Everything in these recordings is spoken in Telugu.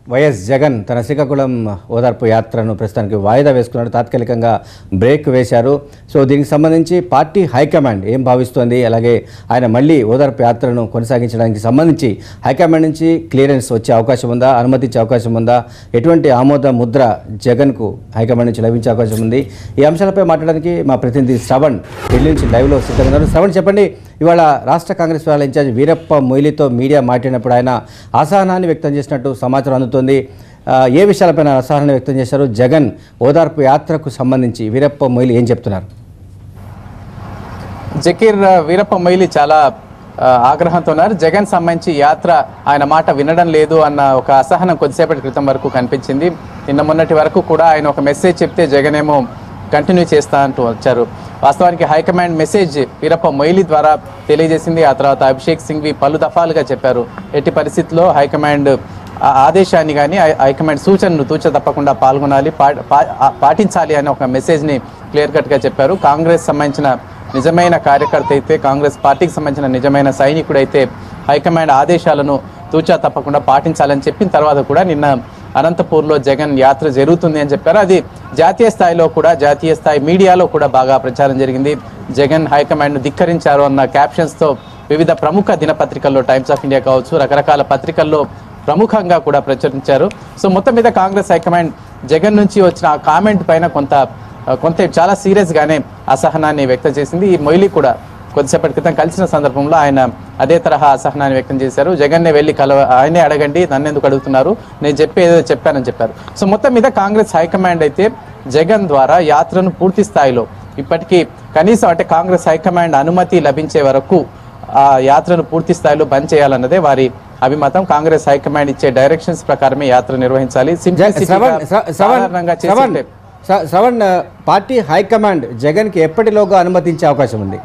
వైఎస్ జగన్ తన శ్రీకాకుళం ఓదార్పు యాత్రను ప్రస్తుతానికి వాయిదా వేసుకున్నాడు తాత్కాలికంగా బ్రేక్ వేశారు సో దీనికి సంబంధించి పార్టీ హైకమాండ్ ఏం భావిస్తోంది అలాగే ఆయన మళ్ళీ ఓదార్పు యాత్రను కొనసాగించడానికి సంబంధించి హైకమాండ్ నుంచి క్లియరెన్స్ వచ్చే అవకాశం ఉందా అనుమతించే అవకాశం ఉందా ఎటువంటి ఆమోద ముద్ర జగన్కు హైకమాండ్ నుంచి లభించే అవకాశం ఉంది ఈ అంశాలపై మాట్లాడడానికి మా ప్రతినిధి శ్రవణ్ ఢిల్లీ నుంచి లైవ్లో సిద్ధంగా ఉన్నారు శ్రవణ్ చెప్పండి ఇవాళ రాష్ట్ర కాంగ్రెస్ వాళ్ళ ఇన్ఛార్జ్ వీరప్ప మొయిలితో మీడియా మాట్లాడినప్పుడు ఆయన అసహనాన్ని వ్యక్తం చేసినట్టు సమాచారం అందుతోంది ఆ, ఏ విషయాలపైన అసహనాన్ని వ్యక్తం చేశారు జగన్ ఓదార్పు యాత్రకు సంబంధించి వీరప్ప మొయిలి ఏం చెప్తున్నారు జకీర్ వీరప్ప మొయిలి చాలా ఆ, ఆగ్రహంతో ఉన్నారు జగన్ సంబంధించి యాత్ర ఆయన మాట వినడం లేదు అన్న ఒక అసహనం కొద్దిసేపటి క్రితం వరకు కనిపించింది నిన్న మొన్నటి వరకు కూడా ఆయన ఒక మెసేజ్ చెప్తే జగన్ ఏమో కంటిన్యూ చేస్తా అంటూ వచ్చారు వాస్తవానికి హైకమాండ్ మెసేజ్ వీరప్ప మొయిలి ద్వారా తెలియజేసింది ఆ తర్వాత అభిషేక్ సింఘ్వి పలు దఫాలుగా చెప్పారు ఎట్టి పరిస్థితుల్లో హైకమాండ్ ఆ ఆదేశాన్ని కానీ హైకమాండ్ సూచనను తూచ తప్పకుండా పాల్గొనాలి పా- పా- ఆ- పాటించాలి అనే ఒక మెసేజ్ని క్లియర్ కట్గా చెప్పారు కాంగ్రెస్ సంబంధించిన నిజమైన కార్యకర్త అయితే కాంగ్రెస్ పార్టీకి సంబంధించిన నిజమైన సైనికుడైతే హైకమాండ్ ఆదేశాలను తూచా తప్పకుండా పాటించాలని చెప్పిన తర్వాత కూడా నిన్న అనంతపూర్లో జగన్ యాత్ర జరుగుతుంది అని చెప్పారు అది జాతీయ స్థాయిలో కూడా జాతీయ స్థాయి మీడియాలో కూడా బాగా ప్రచారం జరిగింది జగన్ హైకమాండ్ను ధిక్కరించారు అన్న క్యాప్షన్స్తో వివిధ ప్రముఖ దినపత్రికల్లో టైమ్స్ ఆఫ్ ఇండియా కావచ్చు రకరకాల పత్రికల్లో ప్రముఖంగా కూడా ప్రచురించారు సో మొత్తం మీద కాంగ్రెస్ హైకమాండ్ జగన్ నుంచి వచ్చిన ఆ కామెంట్ పైన కొంత కొంత చాలా సీరియస్గానే అసహనాన్ని వ్యక్తం చేసింది ఈ మొయిలీ కూడా కొద్దిసేపటి క్రితం కలిసిన సందర్భంలో ఆయన అదే తరహా అసహనాన్ని వ్యక్తం చేశారు జగన్నే వెళ్ళి కలవ ఆయనే అడగండి నన్ను ఎందుకు అడుగుతున్నారు నేను చెప్పేదో చెప్పానని చెప్పారు సో మొత్తం మీద కాంగ్రెస్ హైకమాండ్ అయితే జగన్ ద్వారా యాత్రను పూర్తి స్థాయిలో ఇప్పటికీ కనీసం అంటే కాంగ్రెస్ హైకమాండ్ అనుమతి లభించే వరకు ఆ యాత్రను పూర్తి స్థాయిలో బంద్ చేయాలన్నదే వారి అభిమతం కాంగ్రెస్ హైకమాండ్ ఇచ్చే డైరెక్షన్స్ ప్రకారమే యాత్ర నిర్వహించాలి జ- Simplicity గా, శ్రవణ్ శ్ర- శ్రవణ్ సాధారణంగా శ్రవణ్ చేస్తుంటే శ్ర- శ్రవణ్ ఆ, పార్టీ హైకమాండ్ జగన్కి ఎప్పటిలోగా అనుమతించే అవకాశం ఉంది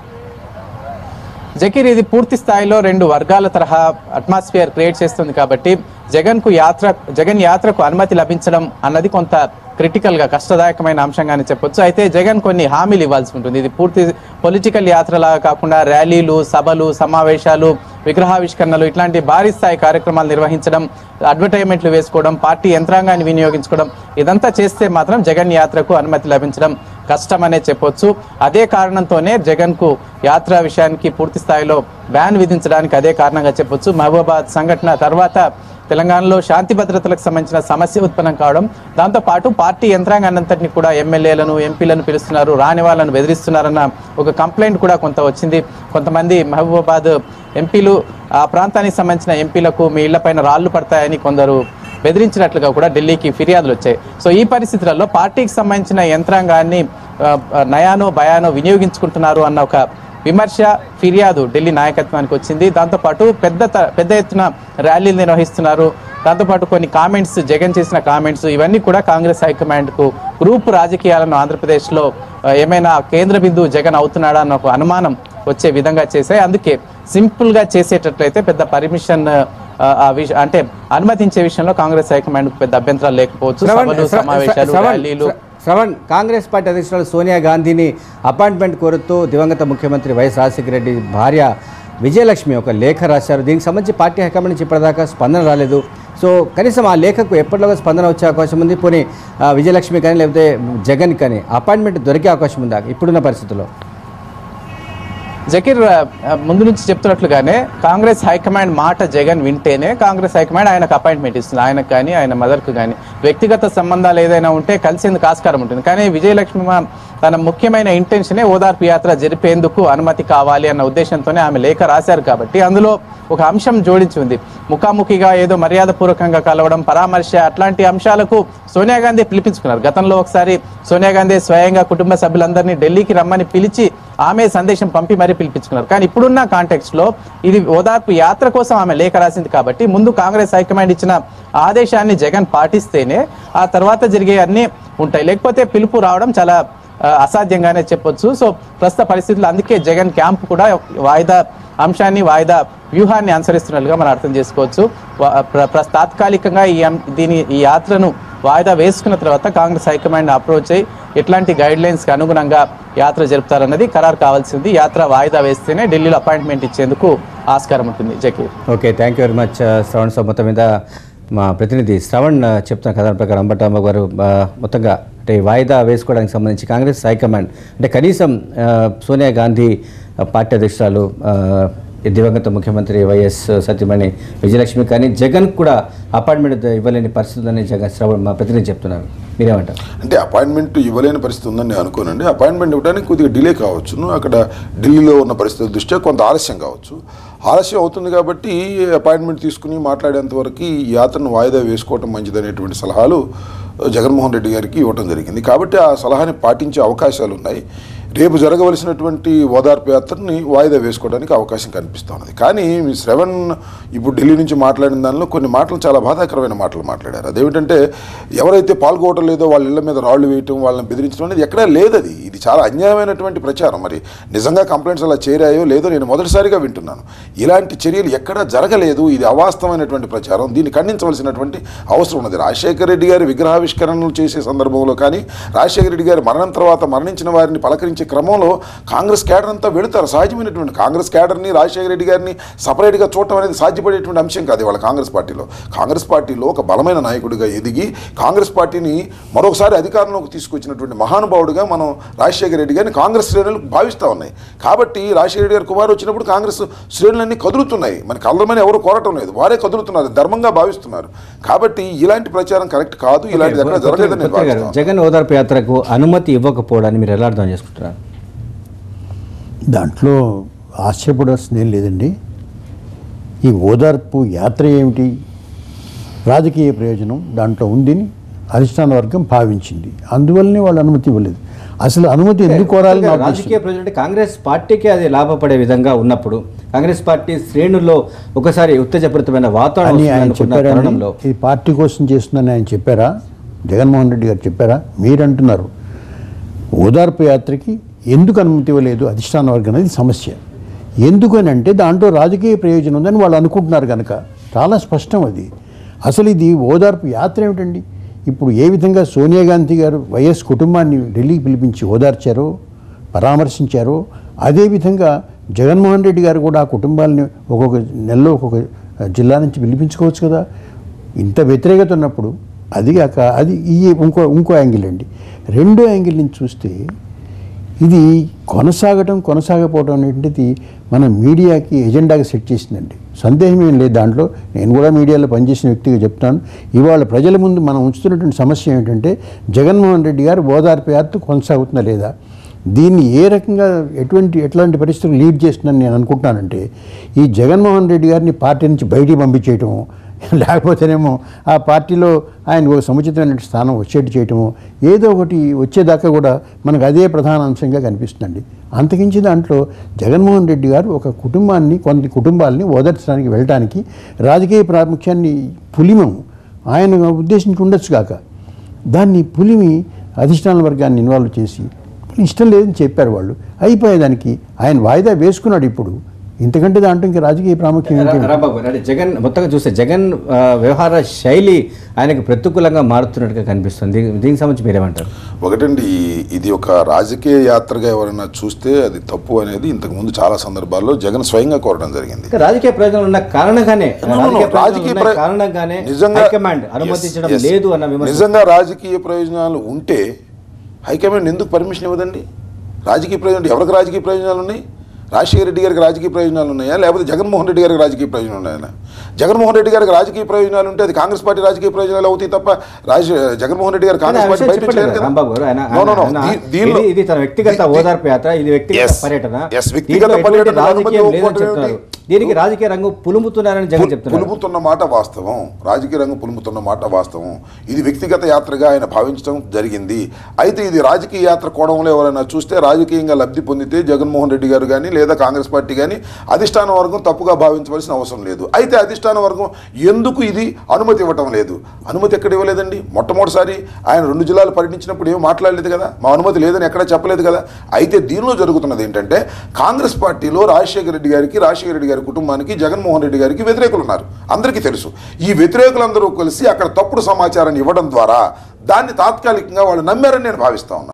జకీర్ ఇది పూర్తి స్థాయిలో రెండు వర్గాల తరహా అట్మాస్ఫియర్ క్రియేట్ చేస్తుంది కాబట్టి జగన్ కు యాత్ర జగన్ యాత్రకు అనుమతి లభించడం అన్నది కొంత క్రిటికల్ గా కష్టదాయకమైన అంశంగానే చెప్పొచ్చు అయితే జగన్ కొన్ని హామీలు ఇవ్వాల్సి ఉంటుంది ఇది పూర్తి పొలిటికల్ యాత్రలాగా కాకుండా ర్యాలీలు సభలు సమావేశాలు విగ్రహావిష్కరణలు ఇట్లాంటి భారీ స్థాయి కార్యక్రమాలు నిర్వహించడం అడ్వర్టైజ్మెంట్లు వేసుకోవడం పార్టీ యంత్రాంగాన్ని వినియోగించుకోవడం ఇదంతా చేస్తే మాత్రం జగన్ యాత్రకు అనుమతి లభించడం కష్టమనే చెప్పొచ్చు అదే కారణంతోనే జగన్ కు యాత్ర విషయానికి పూర్తి స్థాయిలో బ్యాన్ విధించడానికి అదే కారణంగా చెప్పొచ్చు మహబూబాద్ సంఘటన తర్వాత తెలంగాణలో శాంతి భద్రతలకు సంబంధించిన సమస్య ఉత్పన్నం కావడం దాంతోపాటు పార్టీ యంత్రాంగాన్నంతటిని కూడా ఎమ్మెల్యేలను ఎంపీలను పిలుస్తున్నారు రాని వాళ్ళను బెదిరిస్తున్నారన్న ఒక కంప్లైంట్ కూడా కొంత వచ్చింది కొంతమంది మహబూబాబాద్ ఎంపీలు ఆ ప్రాంతానికి సంబంధించిన ఎంపీలకు మీ ఇళ్లపైన రాళ్లు పడతాయని కొందరు బెదిరించినట్లుగా కూడా ఢిల్లీకి ఫిర్యాదులు వచ్చాయి సో ఈ పరిస్థితులలో పార్టీకి సంబంధించిన యంత్రాంగాన్ని ఆ, ఆ, నయానో భయానో వినియోగించుకుంటున్నారు అన్న ఒక విమర్శ ఫిర్యాదు ఢిల్లీ నాయకత్వానికి వచ్చింది దాంతోపాటు పెద్ద త- పెద్ద ఎత్తున ర్యాలీలు నిర్వహిస్తున్నారు దాంతోపాటు కొన్ని కామెంట్స్ జగన్ చేసిన కామెంట్స్ ఇవన్నీ కూడా కాంగ్రెస్ హైకమాండ్కు గ్రూప్ రాజకీయాలను ఆంధ్రప్రదేశ్లో ఆ, ఏమైనా కేంద్ర బిందువు జగన్ అవుతున్నాడా అన్న ఒక అనుమానం వచ్చే విధంగా చేశాయి అందుకే సింపుల్గా చేసేటట్లయితే పెద్ద పర్మిషన్ ఆ విష అంటే అనుమతించే విషయంలో కాంగ్రెస్ హైకమాండ్ పెద్ద అభ్యంతరాలు లేకపోవచ్చు శ్రవణ్ సభలు శ్ర- సమావేశాలు శ్రవణ్ ర్యాలీలు శ్ర- శ్రవణ్ కాంగ్రెస్ పార్టీ అధ్యక్షురాలు సోనియా గాంధీని అపాయింట్మెంట్ కోరుతూ దివంగత ముఖ్యమంత్రి వైఎస్ రాజశేఖర రెడ్డి భార్య విజయలక్ష్మి ఒక లేఖ రాశారు దీనికి సంబంధించి పార్టీ హైకమాండ్ నుంచి ఇప్పటిదాకా స్పందన రాలేదు సో కనీసం ఆ లేఖకు ఎప్పటిలోగా స్పందన వచ్చే అవకాశం ఉంది పోనీ ఆ, విజయలక్ష్మి కానీ లేకపోతే జగన్ కానీ అపాయింట్మెంట్ దొరికే అవకాశం ఉందా ఇప్పుడున్న పరిస్థితుల్లో జకీర్ ఆ, ముందు నుంచి చెప్తున్నట్లుగానే కాంగ్రెస్ హైకమాండ్ మాట జగన్ వింటేనే కాంగ్రెస్ హైకమాండ్ ఆయనకు అపాయింట్మెంట్ ఇస్తుంది ఆయనకు కానీ ఆయన మదర్కు కానీ వ్యక్తిగత సంబంధాలు ఏదైనా ఉంటే కలిసేందుకు ఆస్కారం ఉంటుంది కానీ విజయలక్ష్మి మా తన ముఖ్యమైన ఇంటెన్షనే ఓదార్పు యాత్ర జరిపేందుకు అనుమతి కావాలి అన్న ఉద్దేశంతోనే ఆమె లేఖ రాశారు కాబట్టి అందులో ఒక అంశం జోడించి ఉంది ముఖాముఖిగా ఏదో మర్యాదపూర్వకంగా కలవడం పరామర్శ అట్లాంటి అంశాలకు సోనియా గాంధీ పిలిపించుకున్నారు గతంలో ఒకసారి సోనియా గాంధీ స్వయంగా కుటుంబ సభ్యులందరినీ ఢిల్లీకి రమ్మని పిలిచి ఆమె సందేశం పంపి మరీ పిలిపించుకున్నారు కానీ ఇప్పుడున్న కాంటెక్స్ట్ లో ఇది ఓదార్పు యాత్ర కోసం ఆమె లేఖ రాసింది కాబట్టి ముందు కాంగ్రెస్ హైకమాండ్ ఇచ్చిన ఆదేశాన్ని జగన్ పాటిస్తేనే ఆ తర్వాత జరిగే అన్ని ఉంటాయి లేకపోతే పిలుపు రావడం చాలా ఆ, అసాధ్యంగానే చెప్పొచ్చు సో ప్రస్తుత పరిస్థితుల్లో అందుకే జగన్ క్యాంప్ కూడా వాయిదా అంశాన్ని వాయిదా వ్యూహాన్ని అనుసరిస్తున్నట్లుగా మనం అర్థం చేసుకోవచ్చు వా- ప్ర- ప్ర- తాత్కాలికంగా ఈ అం- దీని ఈ యాత్రను వాయిదా వేసుకున్న తర్వాత కాంగ్రెస్ హైకమాండ్ అప్రోచ్ అయ్యి ఎట్లాంటి గైడ్ లైన్స్కి అనుగుణంగా యాత్ర జరుపుతారన్నది ఖరారు కావాల్సింది యాత్ర వాయిదా వేస్తేనే ఢిల్లీలో అపాయింట్మెంట్ ఇచ్చేందుకు ఆస్కారం ఉంటుంది Zakir okay thank you very much Shravan so మొత్తం మీద మా ప్రతినిధి శ్రవణ్ ఆ, చెప్తున్న కథన ప్రకారం అంబటమ్మ గారు ఆ, మొత్తంగా అంటే వాయిదా వేసుకోవడానికి సంబంధించి కాంగ్రెస్ హైకమాండ్ అంటే కనీసం ఆ, సోనియా గాంధీ ఆ, పార్టీ అధ్యక్షురాలు ఆ, దివంగత ముఖ్యమంత్రి వైఎస్ సత్యమణి విజయలక్ష్మి కానీ జగన్ కూడా అపాయింట్మెంట్ ఇవ్వలేని పరిస్థితి ఉందని జగన్ శ్రవణ్ మా ప్రతినిధి చెప్తున్నారు మీరేమంటారు అంటే అపాయింట్మెంట్ ఇవ్వలేని పరిస్థితి ఉందని నేను అనుకోనండి అపాయింట్మెంట్ ఇవ్వడానికి కొద్దిగా డిలే కావచ్చును అక్కడ ఢిల్లీలో ఉన్న పరిస్థితుల దృష్ట్యా కొంత ఆలస్యం కావచ్చు ఆలస్యం అవుతుంది కాబట్టి అపాయింట్మెంట్ తీసుకుని మాట్లాడేంత వరకు ఈ యాత్రను వాయిదా వేసుకోవటం మంచిదనేటువంటి సలహాలు జగన్మోహన్ రెడ్డి గారికి ఇవ్వటం జరిగింది కాబట్టి ఆ సలహాని పాటించే అవకాశాలు ఉన్నాయి రేపు జరగవలసినటువంటి ఓదార్పు యాత్రని వాయిదా వేసుకోవడానికి అవకాశం కనిపిస్తున్నది కానీ మీ శ్రవణ్ ఇప్పుడు ఢిల్లీ నుంచి మాట్లాడిన దానిలో కొన్ని మాటలు చాలా బాధాకరమైన మాటలు మాట్లాడారు అదేమిటంటే ఎవరైతే పాల్గొవటం లేదో వాళ్ళ ఇళ్ల మీద రాళ్లు వేయటం వాళ్ళని బెదిరించడం అనేది ఎక్కడా లేదది ఇది చాలా అన్యాయమైనటువంటి ప్రచారం మరి నిజంగా కంప్లైంట్స్ అలా చేరాయో లేదో నేను మొదటిసారిగా వింటున్నాను ఇలాంటి చర్యలు ఎక్కడా జరగలేదు ఇది అవాస్తవమైనటువంటి ప్రచారం దీన్ని ఖండించవలసినటువంటి అవసరం ఉన్నది రాజశేఖర రెడ్డి గారి విగ్రహావిష్కరణలు చేసే సందర్భంలో కానీ రాజశేఖర రెడ్డి గారి మరణం తర్వాత మరణించిన వారిని పలకరించే క్రమంలో కాంగ్రెస్ క్యాడర్ అంతా వెళుతారు సహజమైనటువంటి కాంగ్రెస్ క్యాడర్ని రాజశేఖర రెడ్డి గారిని సపరేట్గా చూడటం అనేది సాధ్యపడేటువంటి అంశం కాదు వాళ్ళ కాంగ్రెస్ పార్టీలో కాంగ్రెస్ పార్టీలో ఒక బలమైన నాయకుడిగా ఎదిగి కాంగ్రెస్ పార్టీని మరొకసారి అధికారంలోకి తీసుకొచ్చినటువంటి మహానుభావుడిగా మనం రాజశేఖర రెడ్డి గారిని కాంగ్రెస్ శ్రేణులు భావిస్తూ ఉన్నాయి కాబట్టి రాజశేఖర రెడ్డి గారి కుమారు వచ్చినప్పుడు కాంగ్రెస్ శ్రేణులన్నీ కదులుతున్నాయి మనకి కదలమని ఎవరు కోరటం లేదు వారే కదులుతున్నారు ధర్మంగా భావిస్తున్నారు కాబట్టి ఇలాంటి ప్రచారం కరెక్ట్ కాదు ఇలాంటిది ఎక్కడ జరగలేదని నేను కొత్తగా గారు, భావిస్తాను. జగన్ ఓదార్పు యాత్రకు అనుమతి ఇవ్వకపోవడాన్ని మీరు ఎలా అర్థం చేసుకుంటున్నారు దాంట్లో ఆశ్చర్యపడాల్సింది ఏం లేదండి ఈ ఓదార్పు యాత్ర ఏమిటి రాజకీయ ప్రయోజనం దాంట్లో ఉందని అధిష్టాన వర్గం భావించింది అందువల్లనే వాళ్ళు అనుమతి ఇవ్వలేదు అసలు అనుమతి ఎందుకు కోరాలని నా ఉద్దేశం. రాజకీయ ప్రజలు అంటే కాంగ్రెస్ పార్టీకి అది లాభపడే విధంగా ఉన్నప్పుడు కాంగ్రెస్ పార్టీ శ్రేణుల్లో ఒకసారి ఉత్తేజపూరితమైన వాతావరణం అని వస్తుంది ఆయన అనుకున్న చెప్పారండి తరుణంలో ఇది పార్టీ కోసం చేస్తుందని ఆయన చెప్పారా జగన్మోహన్ రెడ్డి గారు చెప్పారా మీరు అంటున్నారు ఓదార్పు యాత్రకి ఎందుకు అనుమతి ఇవ్వలేదు అధిష్టాన వర్గం అనేది సమస్య ఎందుకని అంటే దాంట్లో రాజకీయ ప్రయోజనం ఉందని వాళ్ళు అనుకుంటున్నారు కనుక చాలా స్పష్టం అది అసలు ఇది ఓదార్పు యాత్ర ఏమిటండి ఇప్పుడు ఏ విధంగా సోనియా గాంధీ గారు వైఎస్ కుటుంబాన్ని ఢిల్లీకి పిలిపించి ఓదార్చారో పరామర్శించారో అదేవిధంగా జగన్మోహన్ రెడ్డి గారు కూడా ఆ కుటుంబాలని ఒక్కొక్క నెలలో ఒక్కొక్క జిల్లా నుంచి పిలిపించుకోవచ్చు కదా ఇంత వ్యతిరేకత ఉన్నప్పుడు అది కాక అది ఈ ఇంకో ఇంకో యాంగిల్ అండి రెండో యాంగిల్ నుంచి చూస్తే ఇది కొనసాగటం కొనసాగపోవడం అనేటువంటిది మన మీడియాకి ఎజెండాగా సెట్ చేసిందండి సందేహం ఏం లేదు దాంట్లో నేను కూడా మీడియాలో పనిచేసిన వ్యక్తిగా చెప్తాను ఇవాళ ప్రజల ముందు మనం ఉంచుతున్నటువంటి సమస్య ఏంటంటే జగన్మోహన్ రెడ్డి గారు ఓదార్పు యాత్ర కొనసాగుతుందా లేదా దీన్ని ఏ రకంగా ఎటువంటి ఎట్లాంటి పరిస్థితులు లీడ్ చేస్తుందని నేను అనుకుంటున్నానంటే ఈ జగన్మోహన్ రెడ్డి గారిని పార్టీ నుంచి బయటికి పంపించేయటము లేకపోతేనేమో ఆ పార్టీలో ఆయన ఒక సముచితమైన స్థానం వచ్చేట్టు చేయటము ఏదో ఒకటి వచ్చేదాకా కూడా మనకు అదే ప్రధాన అంశంగా కనిపిస్తుందండి అంతకించి దాంట్లో జగన్మోహన్ రెడ్డి గారు ఒక కుటుంబాన్ని కొన్ని కుటుంబాలని ఓదార్చడానికి వెళ్ళటానికి రాజకీయ ప్రాముఖ్యాన్ని పులిమం ఆయన ఉద్దేశించి ఉండొచ్చు కాక దాన్ని పులిమి అధిష్టాన వర్గాన్ని ఇన్వాల్వ్ చేసి ఇష్టం లేదని చెప్పారు వాళ్ళు అయిపోయేదానికి ఆయన వాయిదా వేసుకున్నాడు ఇప్పుడు ఇంతకంటే దాంట్లో ఇంకా రాజకీయ ప్రాముఖ్యం రా- ఏంటి రాంబాబు గారు, అంటే జగన్ మొత్తంగా చూస్తే జగన్ ఆ, వ్యవహార శైలి ఆయనకు ప్రతికూలంగా మారుతున్నట్టుగా కనిపిస్తుంది దీని- దీనికి సంబంధించి మీరేమంటారు ఒకటండి ఈ- ఇది ఒక రాజకీయ యాత్రగా ఎవరైనా చూస్తే అది తప్పు అనేది ఇంతకు ముందు చాలా సందర్భాల్లో జగన్ స్వయంగా కోరడం జరిగింది ఇంకా రాజకీయ ప్రయోజనాలు ఉన్న కారణంగానే No, no, no. రాజకీయ ప్రయోజనాలు రాజకీయ ఉన్న ప్ర- కారణంగానే నిజంగా హైకమాండ్ Yes, అనుమతించడం yes. లేదు అన్న విమర్శ నిజంగా రాజకీయ ప్రయోజనాలు ఉంటే హైకమాండ్ ఎందుకు పర్మిషన్ ఇవ్వదండి రాజకీయ ప్రయోజనాలు ఎవరికి రాజకీయ ప్రయోజనాలు ఉన్నాయి రాజశేఖర రెడ్డి గారికి రాజకీయ ప్రయోజనాలు ఉన్నాయా లేకపోతే జగన్మోహన్ రెడ్డి గారికి రాజకీయ ప్రయోజనాలు ఉన్నాయా జగన్మోహన్ రెడ్డి గారికి రాజకీయ ప్రయోజనాలు ఉంటే అది కాంగ్రెస్ పార్టీ రాజకీయ ప్రయోజనాలు అవుతాయి తప్ప రాజ జగన్మోహన్ రెడ్డి గారు కానీ ఆ కాంగ్రెస్ పార్టీ విషయం బయట చెప్పలేదు చేయరు కదా రాంబాబు గారు. ఆయన- No, no, no. ఆయన- దీ- దీనిలో ఇది- ఇది తన వ్యక్తిగత దీ- దీ- ఓదార్పు యాత్ర ఇది వ్యక్తిగత Yes. పర్యటన Yes, వ్యక్తిగత దీంట్లో ఎటువంటి పర్యటన రాజకీయం అనుమతి లేదని ఇవ్వకపోవడం చెప్తారు ఏమిటి? దీనికి రాజకీయ రంగు పులుముతున్నారని జగన్ పుల్- చెప్తున్నారు పులుముతున్న మాట వాస్తవం రాజకీయ రంగం పులుముతున్న మాట వాస్తవం ఇది వ్యక్తిగత యాత్రగా ఆయన భావించడం జరిగింది అయితే ఇది రాజకీయ యాత్ర కోణంలో ఎవరైనా చూస్తే రాజకీయంగా లబ్ధి పొందితే జగన్మోహన్ రెడ్డి గారు కానీ లేదా కాంగ్రెస్ పార్టీ కానీ అధిష్టాన వర్గం తప్పుగా భావించవలసిన అవసరం లేదు అయితే అధిష్టాన వర్గం ఎందుకు ఇది అనుమతి ఇవ్వటం లేదు అనుమతి ఎక్కడ ఇవ్వలేదండి మొట్టమొదటిసారి ఆయన రెండు జిల్లాలు పర్యటించినప్పుడు ఏమీ మాట్లాడలేదు కదా మా అనుమతి లేదని ఎక్కడ చెప్పలేదు కదా అయితే దీనిలో జరుగుతున్నది ఏంటంటే కాంగ్రెస్ పార్టీలో రాజశేఖర రెడ్డి గారికి రాజశేఖర రెడ్డి గారి కుటుంబానికి జగన్మోహన్ రెడ్డి గారికి వ్యతిరేకులు ఉన్నారు అందరికీ తెలుసు ఈ వ్యతిరేకులందరూ కలిసి అక్కడ తప్పుడు సమాచారాన్ని ఇవ్వడం ద్వారా దాన్ని తాత్కాలికంగా వాళ్ళు నమ్మారని నేను భావిస్తా ఉన్నాను